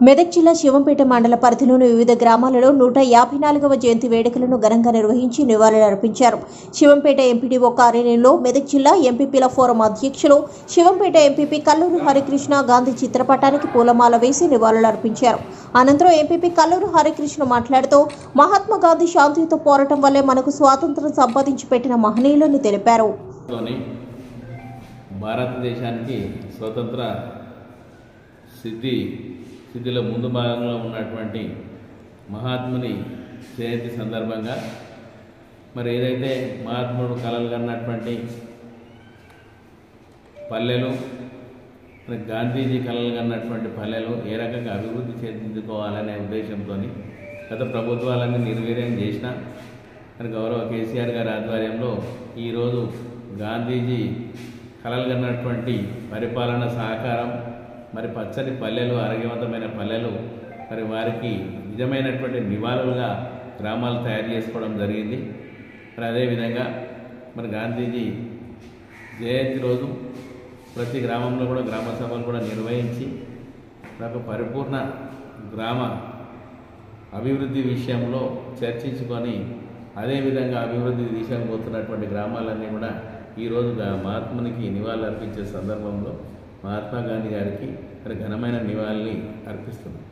మెదక్ జిల్లా శివంపేట మండల పరిధిలోని వివిధ గ్రామాలలో నూట యాభై నాలుగవ జయంతి వేడుకలను ఘనంగా నిర్వహించి నివాళులర్పించారు శివంపేట ఎంపీడీఓ కార్యాలయంలో మెదక్ జిల్లా ఎంపీపీల ఫోరం అధ్యక్షులు శివంపేట ఎంపీపీ కల్లూరు హరికృష్ణ గాంధీ చిత్రపటానికి పూలమాల వేసి నివాళులర్పించారు అనంతరం ఎంపీపీ కల్లూరు హరికృష్ణ మాట్లాడుతూ మహాత్మా గాంధీ శాంతియుత పోరాటం వల్లే మనకు స్వాతంత్రం సంపాదించి పెట్టిన మహనీయులని తెలిపారు తోని భారతదేశానికి స్వతంత్ర సిద్ధి స్థితిలో ముందు భాగంలో ఉన్నటువంటి మహాత్ముని జయంతి సందర్భంగా మరి ఏదైతే మహాత్ముడు కలలు కన్నటువంటి పల్లెలు మరి గాంధీజీ కలలు కన్నటువంటి పల్లెలు ఏ రకంగా అభివృద్ధి చెందుకోవాలనే ఉద్దేశంతో గత ప్రభుత్వాలన్నీ నిర్వీర్యం చేసిన మరి గౌరవ కేసీఆర్ గారి ఆధ్వర్యంలో ఈరోజు గాంధీజీ కలలు కన్నటువంటి పరిపాలన సహకారం మరి పచ్చని పల్లెలు ఆరోగ్యవంతమైన పల్లెలు మరి వారికి నిజమైనటువంటి నివాళులుగా గ్రామాలు తయారు చేసుకోవడం జరిగింది మరి అదేవిధంగా మరి గాంధీజీ జయంతి రోజు ప్రతి గ్రామంలో కూడా గ్రామ సభలు కూడా నిర్వహించి ఒక పరిపూర్ణ గ్రామ అభివృద్ధి విషయంలో చర్చించుకొని అదేవిధంగా అభివృద్ధి దిశగా పోతున్నటువంటి గ్రామాలన్నీ కూడా ఈరోజు గా- మహాత్మునికి నివాళులు అర్పించే సందర్భంలో మహాత్మా గాంధీ గారికి మరి ఘనమైన నివాళిని అర్పిస్తున్నాం